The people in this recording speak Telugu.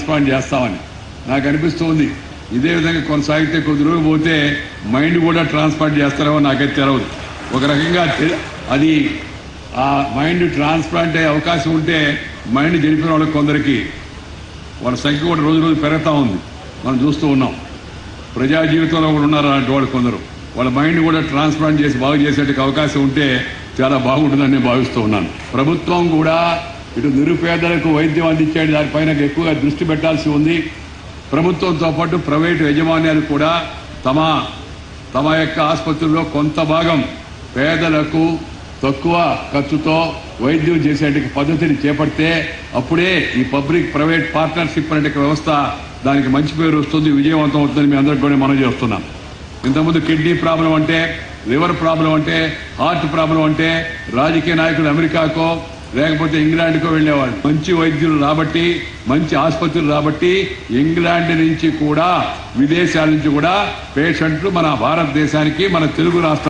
ట్రాన్స్ప్లాంట్ చేస్తామని నాకు అనిపిస్తుంది ఇదే విధంగా కొనసాగితే కొద్ది రోజులు పోతే మైండ్ కూడా ట్రాన్స్ప్లాంట్ చేస్తారేమో నాకైతే తెలవదు ఒక రకంగా తె- అది ఆ మైండ్ ట్రాన్స్ప్లాంట్ అయ్యే అవకాశం ఉంటే మైండ్ గెలిపిన వాళ్ళకి కొందరికి వాళ్ళ సంఖ్య కూడా రోజు రోజు పెరుగుతూ ఉంది మనం చూస్తూ ఉన్నాం ప్రజా జీవితంలో కూడా ఉన్నారు అలాంటి వాళ్ళు కొందరు వాళ్ళ మైండ్ కూడా ట్రాన్స్ప్లాంట్ చేసి బాగు చేసేందుకు అవకాశం ఉంటే చాలా బాగుంటుందని నేను భావిస్తూ ఉన్నాను ప్రభుత్వం కూడా ఇటు నిరుపేదలకు వైద్యం అందించే దానిపైన ఎక్కువగా దృష్టి పెట్టాల్సి ఉంది ప్రభుత్వంతో పాటు ప్రైవేటు యజమాన్యాలు కూడా తమ తమ యొక్క ఆసుపత్రుల్లో కొంత భాగం పేదలకు తక్కువ ఖర్చుతో వైద్యం చేసేటువంటి పద్ధతిని చేపడితే అప్పుడే ఈ పబ్లిక్ ప్రైవేట్ పార్ట్నర్షిప్ అనే వ్యవస్థ దానికి మంచి పేరు వస్తుంది విజయవంతం అవుతుందని మీ అందరికి కూడా మనం చేస్తున్నాం ఇంతకుముందు కిడ్నీ ప్రాబ్లం అంటే లివర్ ప్రాబ్లం అంటే హార్ట్ ప్రాబ్లం అంటే రాజకీయ నాయకులు అమెరికాకో లేకపోతే ఇంగ్లాండ్కో వెళ్ళేవాళ్ళు మంచి వైద్యులు రాబట్టి మంచి ఆసుపత్రులు రాబట్టి ఇంగ్లాండ్ నుంచి కూడా విదేశాల నుంచి కూడా పేషెంట్లు మన భారతదేశానికి మన తెలుగు రాష్ట్ర